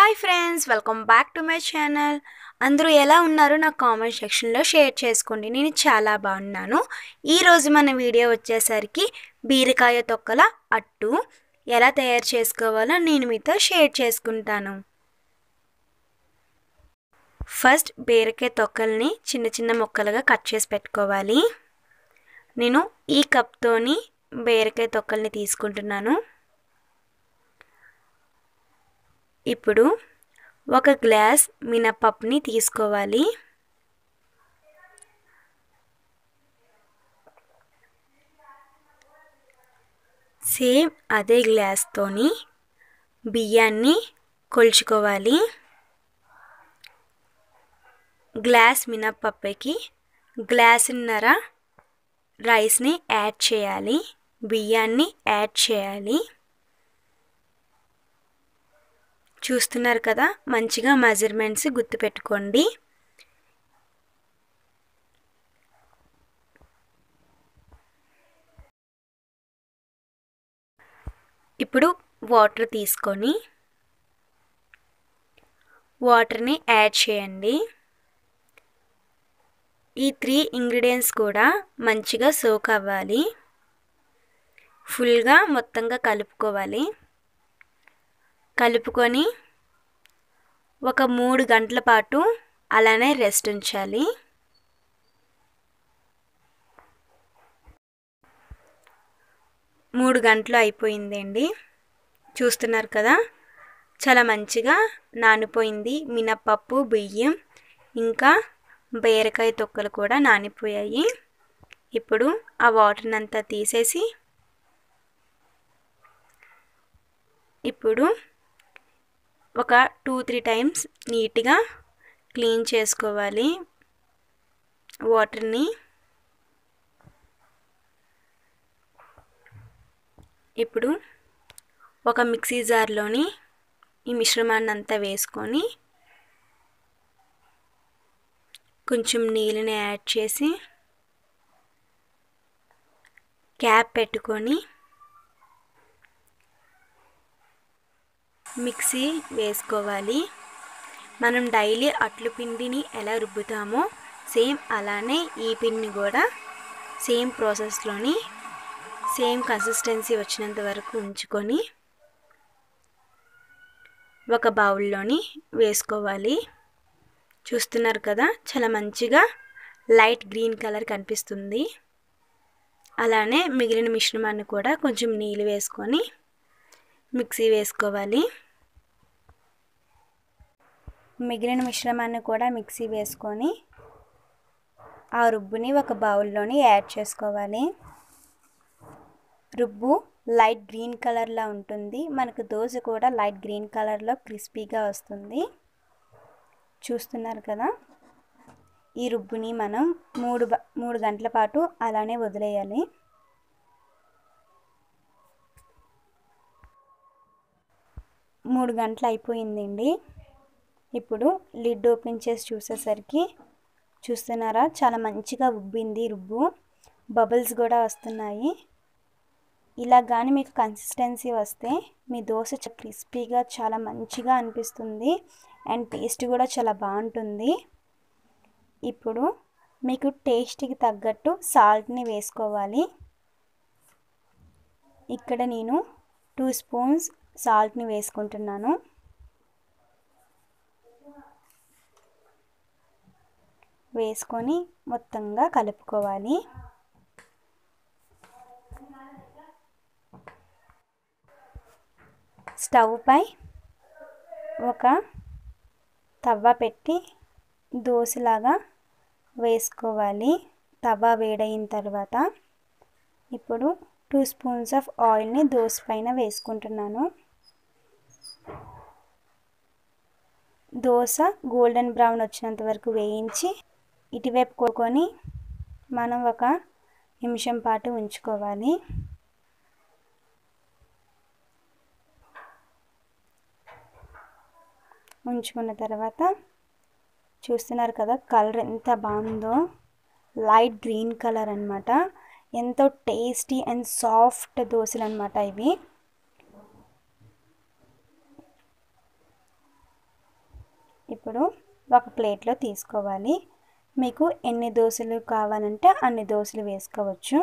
hi friends welcome back to my channel అందరూ ఎలా ఉన్నారు నా కామెంట్ సెక్షన్లో షేర్ చేసుకోండి నేను చాలా బాగున్నాను ఈరోజు మన వీడియో వచ్చేసరికి బీరకాయ తొక్కల అట్టు ఎలా తయారు చేసుకోవాలో నేను మీతో షేర్ చేసుకుంటాను ఫస్ట్ బీరకాయ తొక్కల్ని చిన్న చిన్న ముక్కలుగా కట్ చేసి పెట్టుకోవాలి నేను ఈ కప్తోని బీరకాయ తొక్కల్ని తీసుకుంటున్నాను ఇప్పుడు ఒక గ్లాస్ మినపప్పుని తీసుకోవాలి సేమ్ అదే గ్లాస్తోని బియ్యాన్ని కొలుచుకోవాలి గ్లాస్ మినపప్పుకి గ్లాసున్నర రైస్ని యాడ్ చేయాలి బియ్యాన్ని యాడ్ చేయాలి చూస్తున్నారు కదా మంచిగా మెజర్మెంట్స్ గుర్తుపెట్టుకోండి ఇప్పుడు వాటర్ తీసుకొని వాటర్ని యాడ్ చేయండి ఈ త్రీ ఇంగ్రీడియంట్స్ కూడా మంచిగా సోక్ అవ్వాలి ఫుల్గా మొత్తంగా కలుపుకోవాలి కలుపుకొని ఒక మూడు గంటల పాటు అలానే రెస్ట్ ఉంచాలి మూడు గంటలు అయిపోయిందండి చూస్తున్నారు కదా చాలా మంచిగా నానిపోయింది మినపప్పు బియ్యం ఇంకా బీరకాయ తొక్కలు కూడా నానిపోయాయి ఇప్పుడు ఆ వాటర్ని అంతా తీసేసి ఇప్పుడు ఒక టూ త్రీ టైమ్స్ నీట్గా క్లీన్ చేసుకోవాలి వాటర్ని ఇప్పుడు ఒక మిక్సీ జార్లోని ఈ మిశ్రమాన్ని అంతా వేసుకొని కొంచెం నీళ్ళని యాడ్ చేసి క్యాప్ పెట్టుకొని మిక్సీ వేసుకోవాలి మనం డైలీ అట్లు పిండిని ఎలా రుబ్బుతామో సేమ్ అలానే ఈ పిండిని కూడా సేమ్ ప్రాసెస్లోని సేమ్ కన్సిస్టెన్సీ వచ్చినంత వరకు ఉంచుకొని ఒక బౌల్లోని వేసుకోవాలి చూస్తున్నారు కదా చాలా మంచిగా లైట్ గ్రీన్ కలర్ కనిపిస్తుంది అలానే మిగిలిన మిశ్రమాన్ని కూడా కొంచెం నీళ్ళు వేసుకొని మిక్సీ వేసుకోవాలి మిగిలిన మిశ్రమాన్ని కూడా మిక్సీ వేసుకొని ఆ రుబ్బుని ఒక బౌల్లోని యాడ్ చేసుకోవాలి రుబ్బు లైట్ గ్రీన్ కలర్లో ఉంటుంది మనకు దోశ కూడా లైట్ గ్రీన్ కలర్లో క్రిస్పీగా వస్తుంది చూస్తున్నారు కదా ఈ రుబ్బుని మనం మూడు మూడు గంటల పాటు అలానే వదిలేయాలి మూడు గంటలు అయిపోయిందండి ఇప్పుడు లిడ్ ఓపెన్ చేసి చూసేసరికి చూస్తున్నారా చాలా మంచిగా ఉబ్బింది రుబ్బు బబుల్స్ కూడా వస్తున్నాయి ఇలా కానీ మీకు కన్సిస్టెన్సీ వస్తే మీ దోశ క్రిస్పీగా చాలా మంచిగా అనిపిస్తుంది అండ్ టేస్ట్ కూడా చాలా బాగుంటుంది ఇప్పుడు మీకు టేస్ట్కి తగ్గట్టు సాల్ట్ని వేసుకోవాలి ఇక్కడ నేను టూ స్పూన్స్ సాల్ట్ని వేసుకుంటున్నాను వేసుకొని మొత్తంగా కలుపుకోవాలి స్టవ్ పై ఒక తవ్వ పెట్టి దోశలాగా వేసుకోవాలి తవ్వ వేడైన తర్వాత ఇప్పుడు టూ స్పూన్స్ ఆఫ్ ఆయిల్ని దోశ పైన వేసుకుంటున్నాను దోశ గోల్డెన్ బ్రౌన్ వచ్చినంత వరకు వేయించి ఇటువైపు కోకొని మనం ఒక నిమిషం పాటు ఉంచుకోవాలి ఉంచుకున్న తర్వాత చూస్తున్నారు కదా కలర్ ఎంత బాగుందో లైట్ గ్రీన్ కలర్ అనమాట ఎంతో టేస్టీ అండ్ సాఫ్ట్ దోశలు అనమాట ఇవి ఇప్పుడు ఒక ప్లేట్లో తీసుకోవాలి మీకు ఎన్ని దోశలు కావాలంటే అన్ని దోశలు వేసుకోవచ్చు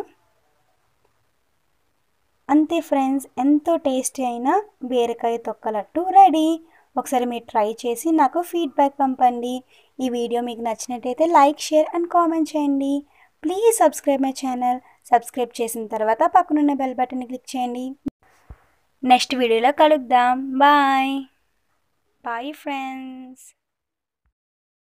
అంతే ఫ్రెండ్స్ ఎంతో టేస్టీ అయిన బీరకాయ తొక్కలట్టు రెడీ ఒకసారి మీరు ట్రై చేసి నాకు ఫీడ్బ్యాక్ పంపండి ఈ వీడియో మీకు నచ్చినట్టయితే లైక్ షేర్ అండ్ కామెంట్ చేయండి please subscribe my channel subscribe చేసిన తర్వాత పక్కనున్న బెల్ బటన్ క్లిక్ చేయండి నెక్స్ట్ వీడియోలో కలుద్దాం బాయ్ బాయ్ ఫ్రెండ్స్